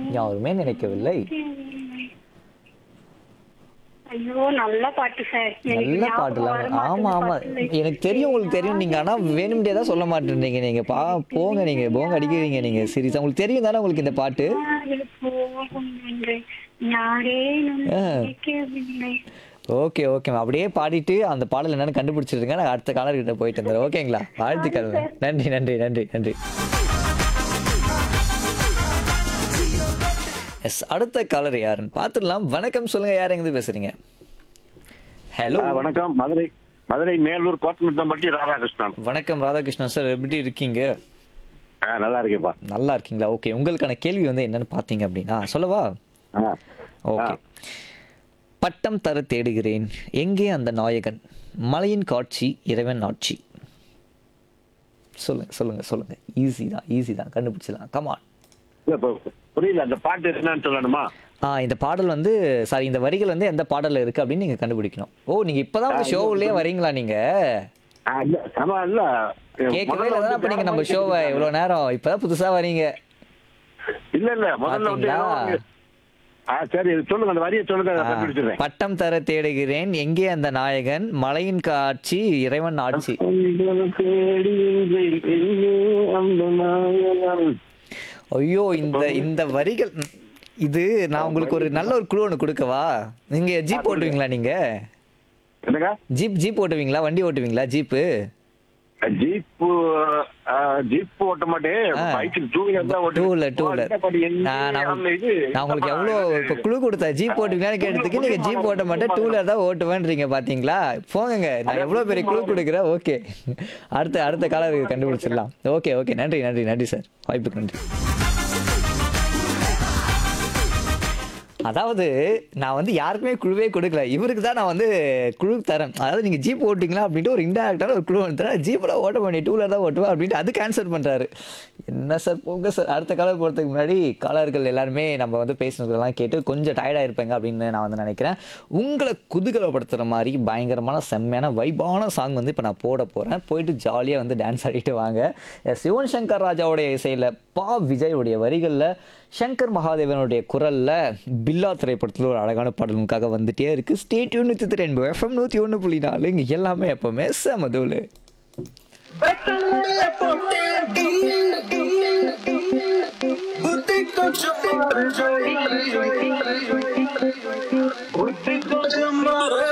யாருமே நினைக்கவில்லை ஐயோ நல்ல பாட்டு சார் எனக்கு நல்ல ஞாபகம் பாட்டுல வர மாட்டேங்குது ஆமா ஆமா பாட்டுல. எனக்கு தெரியும் உங்களுக்கு தெரியும் நீங்க ஆனா வேணும்டே தான் சொல்ல மாட்டேன்றீங்க நீங்க பா போங்க நீங்க போங்க அடிக்கிறீங்க நீங்க சீரியஸா உங்களுக்கு தெரியும் தானே உங்களுக்கு இந்த பாட்டு யாரு போகும் என்று யாரேனும் ஆ. நினைக்கவில்லை ஓகே ஓகே அப்படியே பாடிட்டு அந்த பாடல் என்னன்னு கண்டுபிடிச்சிருங்க நான் அடுத்த காலர் கிட்ட போயிட்டு வந்துடுறேன் ஓகேங்களா வாழ்த்துக்கள் நன்றி நன்றி நன்றி நன்றி எஸ் அடுத்த காலர் யாருன்னு பார்த்துடலாம் வணக்கம் சொல்லுங்க யார் எங்க பேசுறீங்க ஹலோ ஆ, வணக்கம் மதுரை மதுரை மேலூர் கோத்தமத்தம்பட்டி ராதாகிருஷ்ணன் வணக்கம் ராதாகிருஷ்ணன் சார் எப்படி இருக்கீங்க ஆ, நல்லா இருக்கேப்பா நல்லா இருக்கீங்களா ஓகே உங்களுக்கான கேள்வி வந்து என்னன்னு பார்த்தீங்க அப்படின்னா சொல்லவா ஆ. ஓகே பட்டம் தர தேடுகிறேன் எங்கே அந்த நாயகன் மலையின் காட்சி இறைவன் ஆட்சி சொல்லுங்க சொல்லுங்க சொல்லுங்க ஈஸி தான் ஈஸி தான் கண்டுபிடிச்சிடலாம் கமான் இல்ல, இப்ப புரியல அந்த பாட்டு என்னன்னு சொல்லணுமா ஆ இந்த பாடல் வந்து சாரி இந்த வரிகள் வந்து எந்த பாடல்ல இருக்கு அப்படின்னு நீங்க கண்டுபிடிக்கணும் ஓ நீங்க இப்பதான் வந்து ஷோவுலயே வரீங்களா நீங்க ஆ, இல்ல, ஆமா இல்ல கேட்கவே முதல்ல இல்லை வந்து அப்ப நீங்க வேற நம்ம மாதிரி ஷோவை கேட்டுருக்காங்க. இவ்வளவு நேரம் இப்பதான் புதுசா வரீங்க இல்ல இல்ல முதல்ல வந்து பாத்தீங்களா? ஏதோ ஒரு- ஆ சரி சொல்லுங்க அந்த வரியை சொல்லுங்க அதை ஆ, கண்டுபிடிச்சிடுறேன் பட்டம் தர தேடுகிறேன் எங்கே அந்த நாயகன் மலையின் காட்சி இறைவன் ஆட்சி தேடி எங்கே அந்த நாயகன்? ஐயோ இந்த இந்த வரிகள் ம், இது நான் உங்களுக்கு ஒரு நல்ல ஒரு குழு ஒன்று கொடுக்கவா நீங்க ஜீப் ஓட்டுவீங்களா நீங்க என்னங்க ஜீப் ஜீப் ஓட்டுவீங்களா வண்டி ஓட்டுவீங்களா ஜீப்பு ஜீப் ஆ, ஜீப் ஓட்ட மாட்டேன் ஆ. பைக் டூ வீலர் தான் டூ வீலர் டூ வீலர் ஓட்டுவேன். பட் எங்கே நான் நான் அந்த இது நான் உங்களுக்கு எவ்வளோ இப்போ குழு கொடுத்தேன் ஜீப் ஓட்டுவீங்களான்னு கேட்டதுக்கு நீங்க ஜீப் ஓட்ட மாட்டேன் டூ வீலர் தான் ஓட்டுவேன்றீங்க பாத்தீங்களா போங்க நான் எவ்வளோ பெரிய குழு கொடுக்குறேன் ஓகே அடுத்த அடுத்த காலருக்கு கண்டுபிடிச்சிடலாம் ஓகே ஓகே நன்றி நன்றி நன்றி சார் வாய்ப்புக்கு நன்றி அதாவது நான் வந்து யாருக்குமே குழுவே கொடுக்கல இவருக்கு தான் நான் வந்து குழு தரேன் அதாவது நீங்கள் ஜீப் ஓட்டிங்களா அப்படின்ட்டு ஒரு இன்டெரக்டான ஒரு குழு வந்து தரேன் ஜீப்பில் ஓட்ட பண்ணி டூலர் தான் ஓட்டுவேன் அப்படின்ட்டு அதுக்கு ஆன்சர் பண்ணுறாரு என்ன சார் போங்க சார் அடுத்த காலர் போகிறதுக்கு முன்னாடி காலர்கள் எல்லாருமே நம்ம வந்து பேசினதெல்லாம் கேட்டு கொஞ்சம் டயர்டாக இருப்பேங்க அப்படின்னு நான் வந்து நினைக்கிறேன் உங்களை குதூகலப்படுத்துகிற மாதிரி பயங்கரமான செம்மையான வைபான சாங் வந்து இப்போ நான் போட போகிறேன் போயிட்டு ஜாலியாக வந்து டான்ஸ் ஆடிட்டு வாங்க எஸ் யுவன் சங்கர் ராஜாவுடைய இசையில் பா விஜயோடைய வரிகளில் சங்கர் மகாதேவனுடைய குரல்ல பில்லா திரைப்படத்தில் ஒரு அழகான பாடலுக்காக வந்துட்டே இருக்கு ஸ்டேட் யூன் வித் ரெண்டு எஃப்எம் நூற்றி ஒன்று புள்ளி நாலு இங்கே எல்லாமே எப்பவுமே செமதூலு Butik